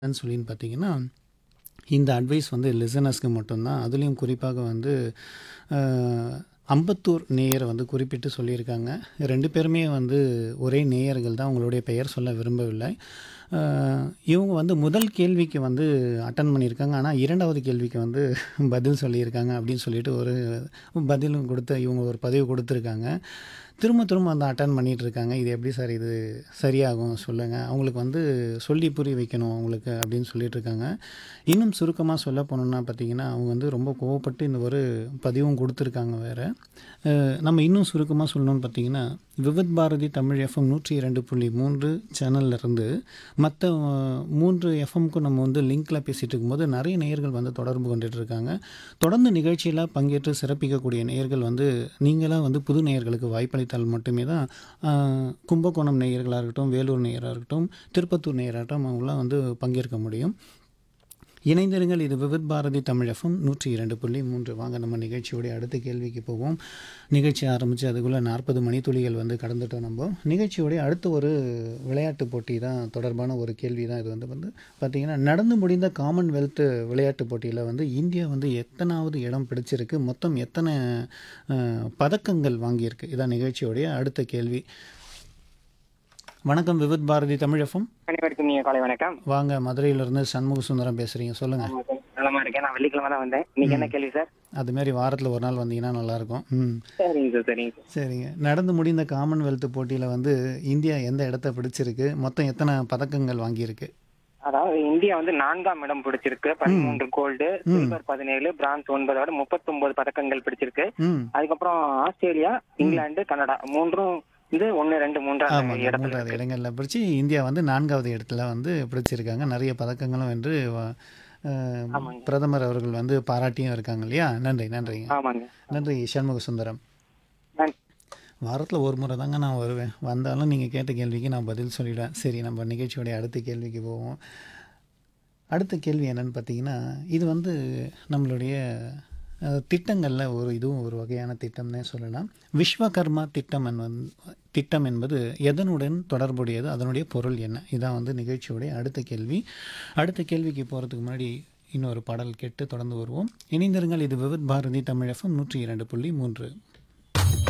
என்னன்னு சொல்லின்னு பார்த்தீங்கன்னா இந்த அட்வைஸ் வந்து லிசனர்ஸ்க்கு மட்டும்தான் அதுலேயும் குறிப்பாக வந்து அஹ், அம்பத்தூர் நேயரை வந்து குறிப்பிட்டு சொல்லியிருக்காங்க ரெண்டு பேருமே வந்து ஒரே நேயர்கள் தான் அவங்களுடைய பெயர் சொல்ல விரும்பவில்லை அஹ், இவங்க வந்து முதல் கேள்விக்கு வந்து அட்டன் பண்ணியிருக்காங்க ஆனால் இரண்டாவது கேள்விக்கு வந்து பதில் சொல்லியிருக்காங்க அப்படின்னு சொல்லிட்டு ஒரு பதிலும் கொடுத்து இவங்க ஒரு பதிவு கொடுத்துருக்காங்க திரும்ப திரும்ப வந்து அட்டன் பண்ணிட்டு இருக்காங்க இது எப்படி சார் இது சரியாகும் சொல்லுங்கள் அவங்களுக்கு வந்து சொல்லி புரிய வைக்கணும் அவங்களுக்கு அப்படின்னு சொல்லிட்டு இருக்காங்க இன்னும் சுருக்கமாக சொல்ல போனோம்னா பார்த்தீங்கன்னா அவங்க வந்து ரொம்ப கோவப்பட்டு இந்த ஒரு பதிவும் கொடுத்துருக்காங்க வேறு நம்ம இன்னும் சுருக்கமாக சொல்லணும்னு பார்த்தீங்கன்னா விவித் பாரதி தமிழ் எஃப்எம் நூற்றி இரண்டு புள்ளி மூன்று சேனல்ல இருந்து மற்ற மூன்று எஃப்எம்க்கும் நம்ம வந்து லிங்க்கில் பேசிகிட்டு இருக்கும்போது நிறைய நேயர்கள் வந்து தொடர்பு கொண்டுட்டு இருக்காங்க தொடர்ந்து நிகழ்ச்சியில் பங்கேற்று சிறப்பிக்கக்கூடிய நேயர்கள் வந்து நீங்களாக வந்து புது நேயர்களுக்கு வாய்ப்பளித்தால் மட்டுமே தான் ஆஹ், கும்பகோணம் நேயர்களாக இருக்கட்டும் வேலூர் நேயராக இருக்கட்டும் திருப்பத்தூர் நேயராக இருக்கட்டும் அவங்களாம் வந்து பங்கேற்க முடியும் இணைந்திருங்கள் இது விவித் பாரதி தமிழ் எஃப்எம் நூற்றி இரண்டு புள்ளி மூன்று வாங்க நம்ம நிகழ்ச்சியோடைய அடுத்த கேள்விக்கு போவோம் நிகழ்ச்சி ஆரம்பித்து அதுக்குள்ளே நாற்பது மணித்துளிகள் வந்து கடந்துட்டோம் நம்ம நிகழ்ச்சியோடைய அடுத்த ஒரு விளையாட்டு போட்டி தான் தொடர்பான ஒரு கேள்வி தான் இது வந்து வந்து பார்த்திங்கன்னா நடந்து முடிந்த காமன்வெல்த் விளையாட்டு போட்டியில் வந்து இந்தியா வந்து எத்தனாவது இடம் பிடிச்சிருக்கு மொத்தம் எத்தனை அஹ், பதக்கங்கள் வாங்கியிருக்கு இதான் நிகழ்ச்சியோடைய அடுத்த கேள்வி வணக்கம் விவித் பாரதி தமிழ் எஃப்எம் அனைவருக்கும் நீங்க காலை வணக்கம் வாங்க மதுரையிலிருந்து சண்முக சுந்தரம் பேசுகிறீங்க சொல்லுங்கள் ஆமா சார். நலமா இருக்கேன் நான் வெள்ளிக்கிழமை தான் வந்தேன் இன்னைக்கு என்ன கேள்வி சார் அதுமாரி வாரத்தில் ஒரு நாள் வந்தீங்கன்னா நல்லாயிருக்கும் ம் சரிங்க சார் சரிங்க சார் சரிங்க நடந்து முடிந்த காமன்வெல்த் போட்டியில் வந்து இந்தியா எந்த இடத்த பிடிச்சிருக்கு மொத்தம் எத்தனை பதக்கங்கள் வாங்கியிருக்கு அதாவது இந்தியா வந்து நான்காம் இடம் பிடிச்சிருக்கு பதிமூன்று கோல்டு சில்வர் பதினேழு பிரான்ஸ் ஒன்பதோட முப்பத்தொன்பது பதக்கங்கள் பிடிச்சிருக்கு ம் அதுக்கப்புறம் ஆஸ்திரேலியா இங்கிலாந்து கனடா மூன்றும் வந்து ஒன்னு ரெண்டு மூன்றாவது ஆமாங்க இடத்துல மூன்றாவது இடங்களில் பிடிச்சி இந்தியா வந்து நான்காவது இடத்துல வந்து பிடிச்சிருக்காங்க நிறைய பதக்கங்களும் வென்று வ- அஹ், ஆமாங்க. பிரதமர் அவர்கள் வந்து பாராட்டியும் இருக்காங்க இல்லையா நன்றி நன்றிங்க ஆமாங்க நன்றி சண்முக சுந்தரம் நன்றி. வாரத்தில் ஒரு முறை தாங்க நான் வருவேன் வந்தாலும் நீங்கள் கேட்ட கேள்விக்கு நான் பதில் சொல்லிடுவேன் சரி நம்ம நிகழ்ச்சியோடைய அடுத்த கேள்விக்கு போவோம் அடுத்த கேள்வி என்னன்னு பார்த்தீங்கன்னா இது வந்து நம்மளுடைய அஹ், திட்டங்கள்ல ஒரு இதுவும் ஒரு வகையான திட்டம்னே சொல்லலாம் விஸ்வகர்மா திட்டம் என்பது திட்டம் என்பது எதனுடன் தொடர்புடையது அதனுடைய பொருள் என்ன இதான் வந்து நிகழ்ச்சியோடைய அடுத்த கேள்வி அடுத்த கேள்விக்கு போகிறதுக்கு முன்னாடி இன்னொரு பாடல் கேட்டு தொடர்ந்து வருவோம் இணைந்திருங்கள் இது விவித் பாரதி தமிழ் எஃப்எம் நூற்றி இரண்டு புள்ளி மூன்று